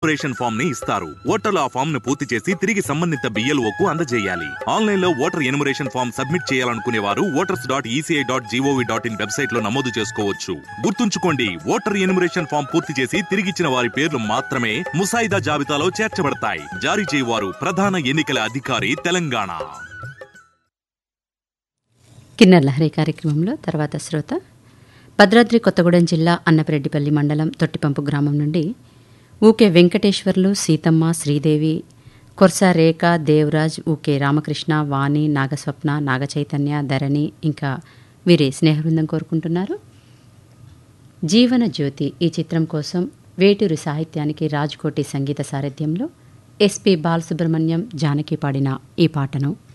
enumeration form ని ఇస్తారు ఓటర్లు ఆ ఫామ్ ను పూర్తి చేసి తిరిగి సంబంధిత BLO కు అందజేయాలి ఆన్లైన్ లో ఓటర్ ఎన్యుమరేషన్ ఫామ్ సబ్మిట్ చేయాలనుకునే వారు voters dot ECI dot G O V dot in website లో నమోదు చేసుకోవచ్చు గుర్తుంచుకోండి ఓటర్ ఎన్యుమరేషన్ ఫామ్ పూర్తి చేసి తిరిగిచ్చిన వారి పేర్లు మాత్రమే ముసాయిదా జాబితాలో చేర్చబడతాయి జారీ చేయవారు ప్రధాన ఎన్నికల అధికారి తెలంగాణ కిన్నర్ లహరి కార్యక్రమంలో తర్వాత శ్రోత భద్రాద్రి కొత్తగూడెం జిల్లా అన్నపరెడ్డిపల్లి మండలం తొట్టిపంపు గ్రామం నుండి ఊకే వెంకటేశ్వర్లు సీతమ్మ శ్రీదేవి కొర్స రేఖ దేవరాజ్ ఊకే రామకృష్ణ వాణి నాగస్వప్న నాగచైతన్య ధరణి ఇంకా వీరి స్నేహబృందం కోరుకుంటున్నారు జీవన జ్యోతి ఈ చిత్రం కోసం వేటూరి సాహిత్యానికి రాజ్కోటి సంగీత సారథ్యంలో ఎస్పి బాలసుబ్రహ్మణ్యం జానకి పాడిన ఈ పాటను